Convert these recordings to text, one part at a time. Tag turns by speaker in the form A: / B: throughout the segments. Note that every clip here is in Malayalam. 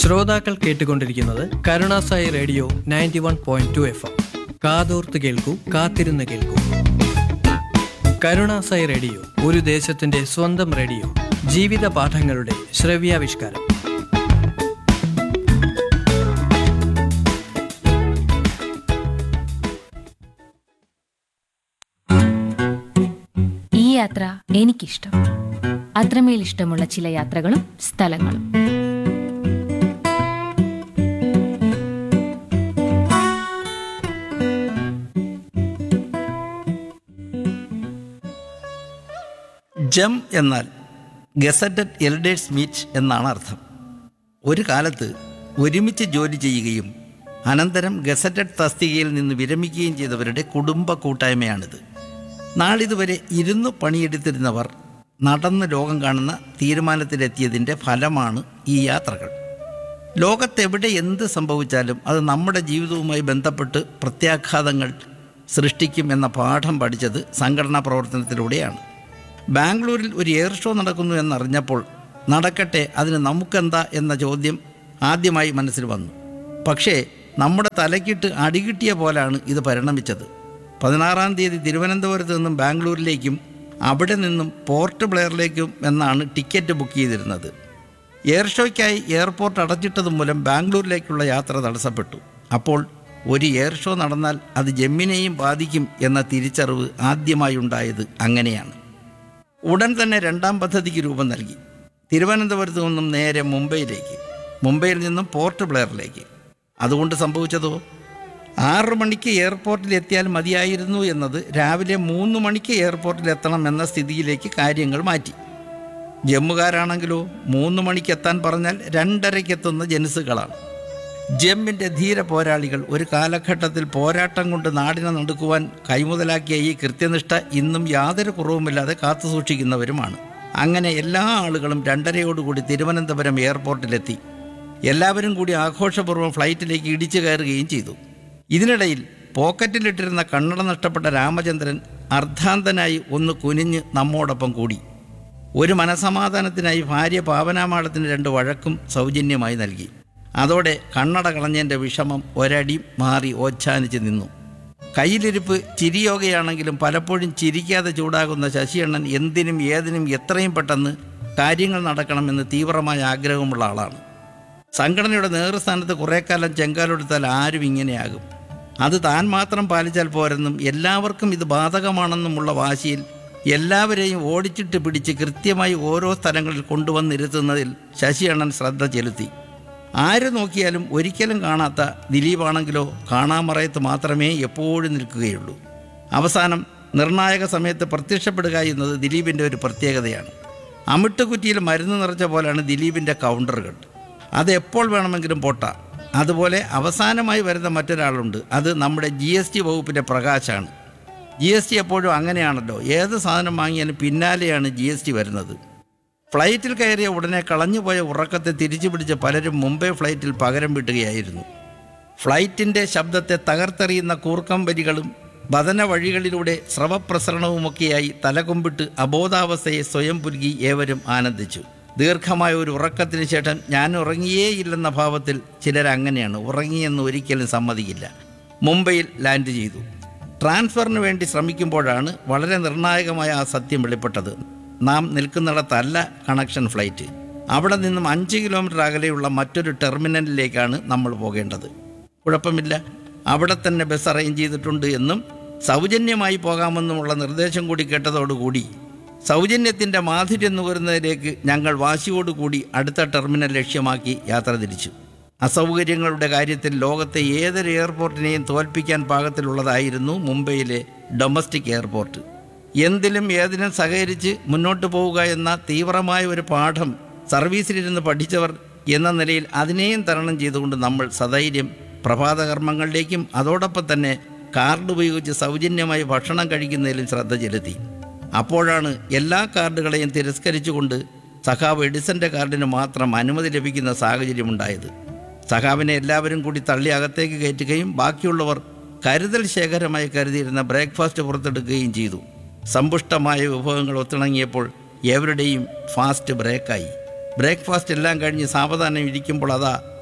A: ശ്രോതാക്കൾ കേട്ടുകൊണ്ടിരിക്കുന്നത് Karunasai radio ninety one point two F M കാതോർത്ത് കേൾക്കൂ കാത്തിരുന്ന് കേൾക്കൂ കരുണാസായി റേഡിയോ ഒരു ദേശത്തിന്റെ സ്വന്തം റേഡിയോ ജീവിത പാഠങ്ങളുടെ ശ്രവ്യാവിഷ്കാരം
B: ഈ യാത്ര എനിക്കിഷ്ടം അത്രമേൽ ഇഷ്ടമുള്ള ചില യാത്രകളും സ്ഥലങ്ങളും
C: ജം എന്നാൽ ഗസറ്റഡ് എൽഡേഴ്സ് മീറ്റ് എന്നാണ് അർത്ഥം ഒരു കാലത്ത് ഒരുമിച്ച് ജോലി ചെയ്യുകയും അനന്തരം ഗസറ്റഡ് തസ്തികയിൽ നിന്ന് വിരമിക്കുകയും ചെയ്തവരുടെ കുടുംബ കൂട്ടായ്മയാണിത് നാളിതുവരെ ഇരുന്ന് പണിയെടുത്തിരുന്നവർ നടന്ന് ലോകം കാണുന്ന തീരുമാനത്തിലെത്തിയതിൻ്റെ ഫലമാണ് ഈ യാത്രകൾ ലോകത്തെവിടെ എന്ത് സംഭവിച്ചാലും അത് നമ്മുടെ ജീവിതവുമായി ബന്ധപ്പെട്ട് പ്രത്യാഘാതങ്ങൾ സൃഷ്ടിക്കും എന്ന പാഠം പഠിച്ചത് സംഘടനാ പ്രവർത്തനത്തിലൂടെയാണ് ബാംഗ്ലൂരിൽ ഒരു എയർ ഷോ നടക്കുന്നു എന്നറിഞ്ഞപ്പോൾ നടക്കട്ടെ അതിന് നമുക്കെന്താ എന്ന ചോദ്യം ആദ്യമായി മനസ്സിൽ വന്നു പക്ഷേ നമ്മുടെ തലക്കിട്ട് അടികിട്ടിയ പോലാണ് ഇത് പരിണമിച്ചത് പതിനാറാം തീയതി തിരുവനന്തപുരത്ത് നിന്നും ബാംഗ്ലൂരിലേക്കും അവിടെ നിന്നും പോർട്ട് ബ്ലെയറിലേക്കും എന്നാണ് ടിക്കറ്റ് ബുക്ക് ചെയ്തിരുന്നത് എയർ ഷോയ്ക്കായി എയർപോർട്ട് അടച്ചിട്ടത് മൂലം ബാംഗ്ലൂരിലേക്കുള്ള യാത്ര തടസ്സപ്പെട്ടു അപ്പോൾ ഒരു എയർ ഷോ നടന്നാൽ അത് ജമ്മിനെയും ബാധിക്കും എന്ന തിരിച്ചറിവ് ആദ്യമായി ഉണ്ടായത് അങ്ങനെയാണ് ഉടൻ തന്നെ രണ്ടാം പദ്ധതിക്ക് രൂപം നൽകി തിരുവനന്തപുരത്ത് നിന്നും നേരെ മുംബൈയിലേക്ക് മുംബൈയിൽ നിന്നും പോർട്ട് ബ്ലെയറിലേക്ക് അതുകൊണ്ട് സംഭവിച്ചതോ ആറു മണിക്ക് എയർപോർട്ടിൽ എത്തിയാൽ മതിയായിരുന്നു എന്നത് രാവിലെ മൂന്ന് മണിക്ക് എയർപോർട്ടിൽ എത്തണം എന്ന സ്ഥിതിയിലേക്ക് കാര്യങ്ങൾ മാറ്റി ജമ്മുകാരാണെങ്കിലോ മൂന്ന് മണിക്ക് എത്താൻ പറഞ്ഞാൽ രണ്ടരയ്ക്ക് എത്തുന്ന ജനുസുകളാണ് ജമ്മിൻ്റെ ധീര പോരാളികൾ ഒരു കാലഘട്ടത്തിൽ പോരാട്ടം കൊണ്ട് നാടിനെ നടുക്കുവാൻ കൈമുതലാക്കിയ ഈ കൃത്യനിഷ്ഠ ഇന്നും യാതൊരു കുറവുമില്ലാതെ കാത്തുസൂക്ഷിക്കുന്നവരുമാണ് അങ്ങനെ എല്ലാ ആളുകളും രണ്ടരയോടുകൂടി തിരുവനന്തപുരം എയർപോർട്ടിലെത്തി എല്ലാവരും കൂടി ആഘോഷപൂർവ്വം ഫ്ലൈറ്റിലേക്ക് ഇടിച്ചു കയറുകയും ചെയ്തു ഇതിനിടയിൽ പോക്കറ്റിലിട്ടിരുന്ന കണ്ണട നഷ്ടപ്പെട്ട രാമചന്ദ്രൻ അർദ്ധാന്തനായി ഒന്ന് കുനിഞ്ഞ് നമ്മോടൊപ്പം കൂടി ഒരു മനസമാധാനത്തിനായി ഭാര്യ പാവനാമാടത്തിന് രണ്ട് വഴക്കും സൗജന്യമായി നൽകി അതോടെ കണ്ണട കളഞ്ഞതിൻ്റെ വിഷമം ഒരടി മാറി ഓച്ഛാനിച്ച് നിന്നു കയ്യിലിരിപ്പ് ചിരിയോഗയാണെങ്കിലും പലപ്പോഴും ചിരിക്കാതെ ചൂടാകുന്ന ശശിയണ്ണൻ എന്തിനും ഏതിനും എത്രയും പെട്ടെന്ന് കാര്യങ്ങൾ നടക്കണമെന്ന് തീവ്രമായ ആഗ്രഹമുള്ള ആളാണ് സംഘടനയുടെ നേതൃസ്ഥാനത്ത് കുറേ കാലം ചെങ്കാലെടുത്താൽ ആരും ഇങ്ങനെയാകും അത് താൻ മാത്രം പാലിച്ചാൽ പോരെന്നും എല്ലാവർക്കും ഇത് ബാധകമാണെന്നുമുള്ള വാശിയിൽ എല്ലാവരെയും ഓടിച്ചിട്ട് പിടിച്ച് കൃത്യമായി ഓരോ സ്ഥലങ്ങളിൽ കൊണ്ടുവന്നിരുത്തുന്നതിൽ ശശിയണ്ണൻ ശ്രദ്ധ ചെലുത്തി ആര് നോക്കിയാലും ഒരിക്കലും കാണാത്ത ദിലീപാണെങ്കിലോ കാണാമറയത്ത് മാത്രമേ എപ്പോഴും നിൽക്കുകയുള്ളൂ അവസാനം നിർണായക സമയത്ത് പ്രത്യക്ഷപ്പെടുക എന്നത് ദിലീപിൻ്റെ ഒരു പ്രത്യേകതയാണ് അമിട്ടുകുറ്റിയിൽ മരുന്ന് നിറച്ച പോലെയാണ് ദിലീപിൻ്റെ കൗണ്ടറുകൾ അത് എപ്പോൾ വേണമെങ്കിലും പൊട്ടാം അതുപോലെ അവസാനമായി വരുന്ന മറ്റൊരാളുണ്ട് അത് നമ്മുടെ ജി എസ് ടി വകുപ്പിൻ്റെ പ്രകാശാണ് ജി എസ് ടി എപ്പോഴും അങ്ങനെയാണല്ലോ ഏത് സാധനം വാങ്ങിയാലും പിന്നാലെയാണ് ജി എസ് ടി വരുന്നത് ഫ്ലൈറ്റിൽ കയറിയ ഉടനെ കളഞ്ഞുപോയ ഉറക്കത്തെ തിരിച്ചു പിടിച്ച പലരും മുംബൈ ഫ്ലൈറ്റിൽ പകരം വീട്ടുകയായിരുന്നു ഫ്ലൈറ്റിൻ്റെ ശബ്ദത്തെ തകർത്തെറിയുന്ന കൂർക്കം വരികളും ബദന വഴികളിലൂടെ സ്രവപ്രസരണവുമൊക്കെയായി തലകൊമ്പിട്ട് അബോധാവസ്ഥയെ സ്വയം പുലുകി ഏവരും ആനന്ദിച്ചു ദീർഘമായ ഒരു ഉറക്കത്തിന് ശേഷം ഞാൻ ഉറങ്ങിയേയില്ലെന്ന ഭാവത്തിൽ ചിലരങ്ങനെയാണ് ഉറങ്ങിയെന്ന് ഒരിക്കലും സമ്മതിക്കില്ല മുംബൈയിൽ ലാൻഡ് ചെയ്തു ട്രാൻസ്ഫറിന് വേണ്ടി ശ്രമിക്കുമ്പോഴാണ് വളരെ നിർണായകമായ ആ സത്യം വെളിപ്പെട്ടത് നാം നിൽക്കുന്നിടത്തല്ല കണക്ഷൻ ഫ്ലൈറ്റ് അവിടെ നിന്നും അഞ്ച് കിലോമീറ്റർ അകലെയുള്ള മറ്റൊരു ടെർമിനലിലേക്കാണ് നമ്മൾ പോകേണ്ടത് കുഴപ്പമില്ല അവിടെ തന്നെ ബസ് അറേഞ്ച് ചെയ്തിട്ടുണ്ട് എന്നും സൗജന്യമായി പോകാമെന്നുമുള്ള നിർദ്ദേശം കൂടി കേട്ടതോടുകൂടി സൗജന്യത്തിൻ്റെ മാധുര്യം നുകരുന്നതിലേക്ക് ഞങ്ങൾ വാശിയോടുകൂടി അടുത്ത ടെർമിനൽ ലക്ഷ്യമാക്കി യാത്ര തിരിച്ചു അസൗകര്യങ്ങളുടെ കാര്യത്തിൽ ലോകത്തെ ഏതൊരു എയർപോർട്ടിനെയും തോൽപ്പിക്കാൻ പാകത്തിലുള്ളതായിരുന്നു മുംബൈയിലെ ഡൊമസ്റ്റിക് എയർപോർട്ട് എന്തിലും ഏതിനും സഹകരിച്ച് മുന്നോട്ട് പോവുക എന്ന തീവ്രമായ ഒരു പാഠം സർവീസിലിരുന്ന് പഠിച്ചവർ എന്ന നിലയിൽ അതിനെയും തരണം ചെയ്തുകൊണ്ട് നമ്മൾ സധൈര്യം പ്രഭാതകർമ്മങ്ങളിലേക്കും അതോടൊപ്പം തന്നെ കാർഡ് ഉപയോഗിച്ച് സൗജന്യമായി ഭക്ഷണം കഴിക്കുന്നതിലും ശ്രദ്ധ ചെലുത്തി അപ്പോഴാണ് എല്ലാ കാർഡുകളെയും തിരസ്കരിച്ചുകൊണ്ട് സഖാവ് എഡിസന്റെ കാർഡിന് മാത്രം അനുമതി ലഭിക്കുന്ന സാഹചര്യമുണ്ടായത് സഖാവിനെ എല്ലാവരും കൂടി തള്ളി അകത്തേക്ക് കയറ്റുകയും ബാക്കിയുള്ളവർ കരുതൽ ശേഖരമായി കരുതിയിരുന്ന ബ്രേക്ക്ഫാസ്റ്റ് പുറത്തെടുക്കുകയും ചെയ്തു സമ്പുഷ്ടമായ വിഭവങ്ങൾ ഒത്തിണങ്ങിയപ്പോൾ ഏവരുടെയും ഫാസ്റ്റ് ബ്രേക്കായി ബ്രേക്ക്ഫാസ്റ്റ് എല്ലാം കഴിഞ്ഞ് സാവധാനം ഇരിക്കുമ്പോൾ അതാ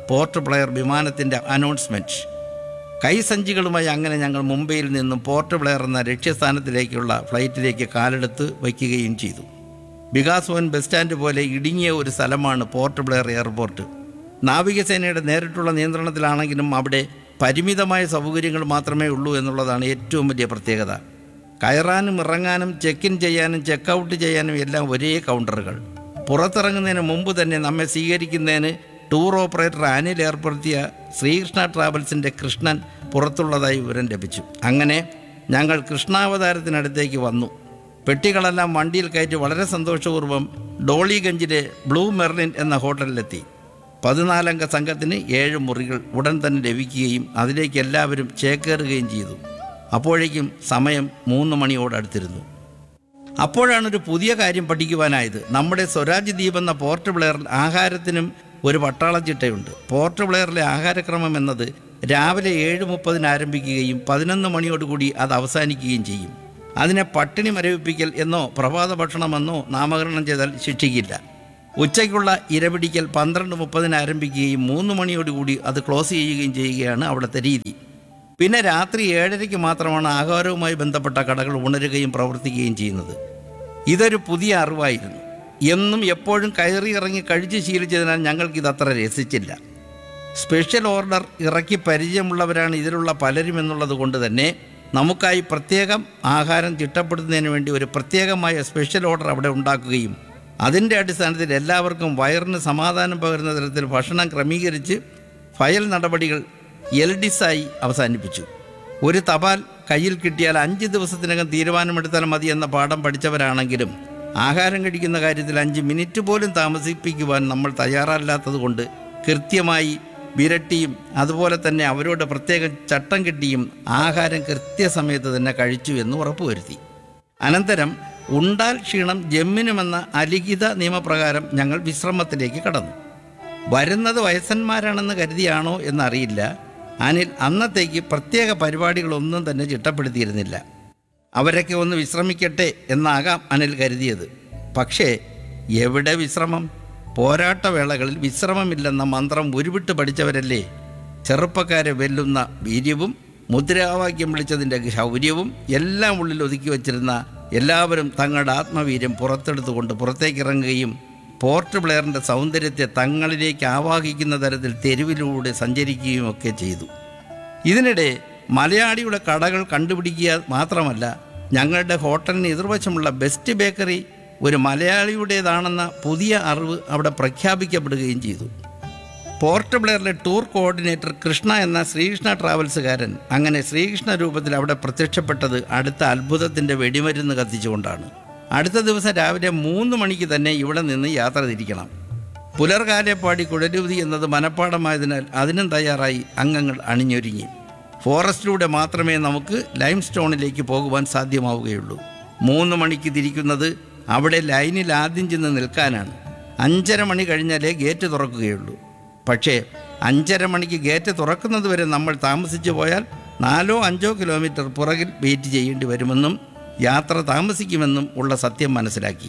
C: പോർട്ട് പ്ലെയർ വിമാനത്തിൻ്റെ അനൗൺസ്മെൻറ്റ് കൈസഞ്ചികളുമായി അങ്ങനെ ഞങ്ങൾ മുംബൈയിൽ നിന്നും പോർട്ട് പ്ലെയർ എന്ന ലക്ഷ്യസ്ഥാനത്തിലേക്കുള്ള ഫ്ലൈറ്റിലേക്ക് കാലെടുത്ത് വയ്ക്കുകയും ചെയ്തു വികാസ് ഭവൻ ബസ് സ്റ്റാൻഡ് പോലെ ഇടുങ്ങിയ ഒരു സ്ഥലമാണ് പോർട്ട് ബ്ലെയർ എയർപോർട്ട് നാവികസേനയുടെ നേരിട്ടുള്ള നിയന്ത്രണത്തിലാണെങ്കിലും അവിടെ പരിമിതമായ സൗകര്യങ്ങൾ മാത്രമേ ഉള്ളൂ എന്നുള്ളതാണ് ഏറ്റവും വലിയ പ്രത്യേകത കയറാനും ഇറങ്ങാനും ചെക്ക് ഇൻ ചെയ്യാനും ചെക്ക് ഔട്ട് ചെയ്യാനും എല്ലാം ഒരേ കൗണ്ടറുകൾ പുറത്തിറങ്ങുന്നതിന് മുമ്പ് തന്നെ നമ്മെ സ്വീകരിക്കുന്നതിന് ടൂർ ഓപ്പറേറ്റർ അനിൽ ഏർപ്പെടുത്തിയ ശ്രീകൃഷ്ണ ട്രാവൽസിൻ്റെ കൃഷ്ണൻ പുറത്തുള്ളതായി വിവരം ലഭിച്ചു അങ്ങനെ ഞങ്ങൾ കൃഷ്ണാവതാരത്തിനടുത്തേക്ക് വന്നു പെട്ടികളെല്ലാം വണ്ടിയിൽ കയറ്റി വളരെ സന്തോഷപൂർവ്വം ഡോളിഗഞ്ചിലെ ബ്ലൂ മെർലിൻ എന്ന ഹോട്ടലിലെത്തി പതിനാലംഗ സംഘത്തിന് ഏഴ് മുറികൾ ഉടൻ തന്നെ ലഭിക്കുകയും അതിലേക്ക് എല്ലാവരും ചേക്കേറുകയും ചെയ്തു അപ്പോഴേക്കും സമയം മൂന്ന് മണിയോടടുത്തിരുന്നു അപ്പോഴാണ് ഒരു പുതിയ കാര്യം പഠിക്കുവാനായത് നമ്മുടെ സ്വരാജ് ദ്വീപ് എന്ന പോർട്ട് ബ്ലെയറിൽ ആഹാരത്തിനും ഒരു പട്ടാള ചിട്ടയുണ്ട് പോർട്ട് ബ്ലെയറിലെ ആഹാരക്രമം എന്നത് രാവിലെ ഏഴ് മുപ്പതിന് ആരംഭിക്കുകയും പതിനൊന്ന് മണിയോടുകൂടി അത് അവസാനിക്കുകയും ചെയ്യും അതിനെ പട്ടിണി മരവിപ്പിക്കൽ എന്നോ പ്രഭാത ഭക്ഷണമെന്നോ നാമകരണം ചെയ്താൽ ശിക്ഷിക്കില്ല ഉച്ചയ്ക്കുള്ള ഇരപിടിക്കൽ പന്ത്രണ്ട് മുപ്പതിന് ആരംഭിക്കുകയും മൂന്ന് മണിയോടുകൂടി അത് ക്ലോസ് ചെയ്യുകയും ചെയ്യുകയാണ് അവിടുത്തെ രീതി പിന്നെ രാത്രി ഏഴരയ്ക്ക് മാത്രമാണ് ആഹാരവുമായി ബന്ധപ്പെട്ട കടകൾ ഉണരുകയും പ്രവർത്തിക്കുകയും ചെയ്യുന്നത് ഇതൊരു പുതിയ അറിവായിരുന്നു എന്നും എപ്പോഴും കയറി ഇറങ്ങി കഴിച്ച് ശീലിച്ചതിനാൽ ഞങ്ങൾക്കിത് അത്ര രസിച്ചില്ല സ്പെഷ്യൽ ഓർഡർ ഇറക്കി പരിചയമുള്ളവരാണ് ഇതിലുള്ള പലരും എന്നുള്ളത് കൊണ്ട് തന്നെ നമുക്കായി പ്രത്യേകം ആഹാരം ചിട്ടപ്പെടുത്തുന്നതിന് വേണ്ടി ഒരു പ്രത്യേകമായ സ്പെഷ്യൽ ഓർഡർ അവിടെ ഉണ്ടാക്കുകയും അതിൻ്റെ അടിസ്ഥാനത്തിൽ എല്ലാവർക്കും വയറിന് സമാധാനം പകരുന്ന തരത്തിൽ ഭക്ഷണം ക്രമീകരിച്ച് ഫയൽ നടപടികൾ എൽ ഡിസായി അവസാനിപ്പിച്ചു ഒരു തപാൽ കയ്യിൽ കിട്ടിയാൽ അഞ്ച് ദിവസത്തിനകം തീരുമാനമെടുത്താൽ മതി എന്ന പാഠം പഠിച്ചവരാണെങ്കിലും ആഹാരം കഴിക്കുന്ന കാര്യത്തിൽ അഞ്ച് മിനിറ്റ് പോലും താമസിപ്പിക്കുവാൻ നമ്മൾ തയ്യാറല്ലാത്തതുകൊണ്ട് കൃത്യമായി വിരട്ടിയും അതുപോലെ തന്നെ അവരോട് പ്രത്യേക ചട്ടം കിട്ടിയും ആഹാരം കൃത്യസമയത്ത് തന്നെ കഴിച്ചു എന്ന് ഉറപ്പുവരുത്തി അനന്തരം ഉണ്ടാൽ ക്ഷീണം ജമ്മിനുമെന്ന അലിഖിത നിയമപ്രകാരം ഞങ്ങൾ വിശ്രമത്തിലേക്ക് കടന്നു വരുന്നത് വയസ്സന്മാരാണെന്ന് കരുതിയാണോ എന്നറിയില്ല അനിൽ അന്നത്തേക്ക് പ്രത്യേക പരിപാടികളൊന്നും തന്നെ ചിട്ടപ്പെടുത്തിയിരുന്നില്ല അവരൊക്കെ ഒന്ന് വിശ്രമിക്കട്ടെ എന്നാകാം അനിൽ കരുതിയത് പക്ഷേ എവിടെ വിശ്രമം പോരാട്ടവേളകളിൽ വിശ്രമമില്ലെന്ന മന്ത്രം ഉരുവിട്ട് പഠിച്ചവരല്ലേ ചെറുപ്പക്കാരെ വെല്ലുന്ന വീര്യവും മുദ്രാവാക്യം വിളിച്ചതിൻ്റെ ശൗര്യവും എല്ലാം ഉള്ളിൽ ഒതുക്കി വച്ചിരുന്ന എല്ലാവരും തങ്ങളുടെ ആത്മവീര്യം പുറത്തെടുത്തുകൊണ്ട് പുറത്തേക്കിറങ്ങുകയും പോർട്ട് ബ്ലെയറിൻ്റെ സൗന്ദര്യത്തെ തങ്ങളിലേക്ക് ആവാഹിക്കുന്ന തരത്തിൽ തെരുവിലൂടെ സഞ്ചരിക്കുകയും ഒക്കെ ചെയ്തു ഇതിനിടെ മലയാളിയുടെ കടകൾ കണ്ടുപിടിക്കുക മാത്രമല്ല ഞങ്ങളുടെ ഹോട്ടലിന് എതിർവശമുള്ള ബെസ്റ്റ് ബേക്കറി ഒരു മലയാളിയുടേതാണെന്ന പുതിയ അറിവ് അവിടെ പ്രഖ്യാപിക്കപ്പെടുകയും ചെയ്തു പോർട്ട് ബ്ലെയറിലെ ടൂർ കോർഡിനേറ്റർ കൃഷ്ണ എന്ന ശ്രീകൃഷ്ണ ട്രാവൽസുകാരൻ അങ്ങനെ ശ്രീകൃഷ്ണ രൂപത്തിൽ അവിടെ പ്രത്യക്ഷപ്പെട്ടത് അടുത്ത അത്ഭുതത്തിൻ്റെ വെടിമരുന്ന് കത്തിച്ചുകൊണ്ടാണ് അടുത്ത ദിവസം രാവിലെ മൂന്ന് മണിക്ക് തന്നെ ഇവിടെ നിന്ന് യാത്ര തിരിക്കണം പുലർകാലപ്പാടി കുഴലൂതി എന്നത് മനപ്പാടമായതിനാൽ അതിനും തയ്യാറായി അംഗങ്ങൾ അണിഞ്ഞൊരുങ്ങി ഫോറസ്റ്റിലൂടെ മാത്രമേ നമുക്ക് ലൈം സ്റ്റോണിലേക്ക് പോകുവാൻ സാധ്യമാവുകയുള്ളൂ മൂന്ന് മണിക്ക് തിരിക്കുന്നത് അവിടെ ലൈനിൽ ആദ്യം ചെന്ന് നിൽക്കാനാണ് അഞ്ചര മണി കഴിഞ്ഞാലേ ഗേറ്റ് തുറക്കുകയുള്ളൂ പക്ഷേ അഞ്ചര മണിക്ക് ഗേറ്റ് തുറക്കുന്നത് വരെ നമ്മൾ താമസിച്ചു പോയാൽ നാലോ അഞ്ചോ കിലോമീറ്റർ പുറകിൽ വെയിറ്റ് ചെയ്യേണ്ടി വരുമെന്നും യാത്ര താമസിക്കുമെന്നും ഉള്ള സത്യം മനസ്സിലാക്കി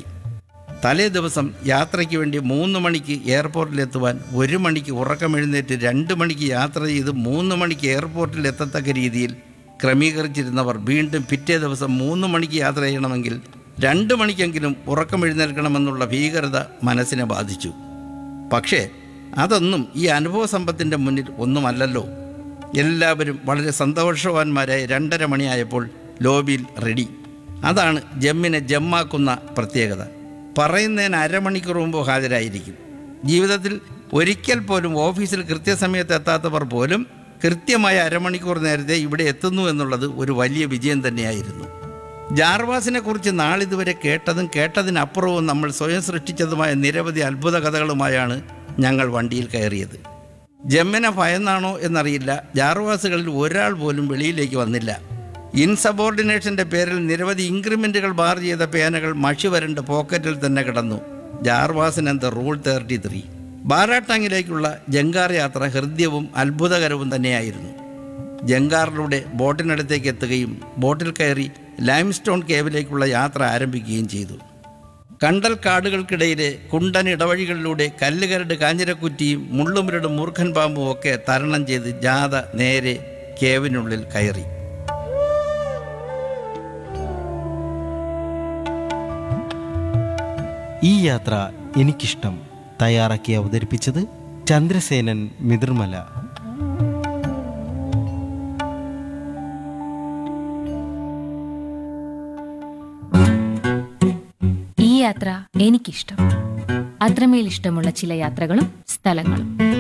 C: തലേ ദിവസം യാത്രയ്ക്ക് വേണ്ടി മൂന്ന് മണിക്ക് എയർപോർട്ടിലെത്തുവാൻ ഒരു മണിക്ക് ഉറക്കമെഴുന്നേറ്റ് രണ്ട് മണിക്ക് യാത്ര ചെയ്ത് മൂന്ന് മണിക്ക് എയർപോർട്ടിൽ എത്തത്തക്ക രീതിയിൽ ക്രമീകരിച്ചിരുന്നവർ വീണ്ടും പിറ്റേ ദിവസം മൂന്ന് മണിക്ക് യാത്ര ചെയ്യണമെങ്കിൽ രണ്ട് മണിക്കെങ്കിലും ഉറക്കമെഴുന്നേൽക്കണമെന്നുള്ള ഭീകരത മനസ്സിനെ ബാധിച്ചു പക്ഷേ അതൊന്നും ഈ അനുഭവ സമ്പത്തിൻ്റെ മുന്നിൽ ഒന്നുമല്ലല്ലോ എല്ലാവരും വളരെ സന്തോഷവാന്മാരായി രണ്ടര മണിയായപ്പോൾ ലോബിയിൽ റെഡി അതാണ് ജമ്മിനെ ജമ്മാക്കുന്ന പ്രത്യേകത പറയുന്നതിന് അരമണിക്കൂർ മുമ്പ് ഹാജരായിരിക്കും ജീവിതത്തിൽ ഒരിക്കൽ പോലും ഓഫീസിൽ കൃത്യസമയത്ത് എത്താത്തവർ പോലും കൃത്യമായ അരമണിക്കൂർ നേരത്തെ ഇവിടെ എത്തുന്നു എന്നുള്ളത് ഒരു വലിയ വിജയം തന്നെയായിരുന്നു ജാർവാസിനെ കുറിച്ച് നാളിതുവരെ കേട്ടതും കേട്ടതിനപ്പുറവും നമ്മൾ സ്വയം സൃഷ്ടിച്ചതുമായ നിരവധി അത്ഭുത കഥകളുമായാണ് ഞങ്ങൾ വണ്ടിയിൽ കയറിയത് ജമ്മിനെ ഭയന്നാണോ എന്നറിയില്ല ജാർവാസുകളിൽ ഒരാൾ പോലും വെളിയിലേക്ക് വന്നില്ല ഇൻസബോർഡിനേഷന്റെ പേരിൽ നിരവധി ഇൻക്രിമെന്റുകൾ ബാർ ചെയ്ത പേനകൾ മഷി വരണ്ട് പോക്കറ്റിൽ തന്നെ കിടന്നു ജാർവാസിന് എന്ത് റൂൾ തേർട്ടി ത്രീ ബാരാട്ടാങ്ങിലേക്കുള്ള ജങ്കാർ യാത്ര ഹൃദ്യവും അത്ഭുതകരവും തന്നെയായിരുന്നു ജങ്കാറിലൂടെ ബോട്ടിനടുത്തേക്ക് എത്തുകയും ബോട്ടിൽ കയറി ലൈംസ്റ്റോൺ കേവിലേക്കുള്ള യാത്ര ആരംഭിക്കുകയും ചെയ്തു കണ്ടൽ കാടുകൾക്കിടയിലെ കുണ്ടൻ ഇടവഴികളിലൂടെ കല്ലുകരട് കാഞ്ഞിരക്കുറ്റിയും മുള്ളുമുരടും മൂർഖൻ പാമ്പും ഒക്കെ തരണം ചെയ്ത് ജാഥ നേരെ കേവിനുള്ളിൽ കയറി
D: ഈ യാത്ര എനിക്കിഷ്ടം തയ്യാറാക്കി അവതരിപ്പിച്ചത് ചന്ദ്രസേനൻ മിതിർമല
B: ഈ യാത്ര എനിക്കിഷ്ടം അത്രമേൽ ഇഷ്ടമുള്ള ചില യാത്രകളും സ്ഥലങ്ങളും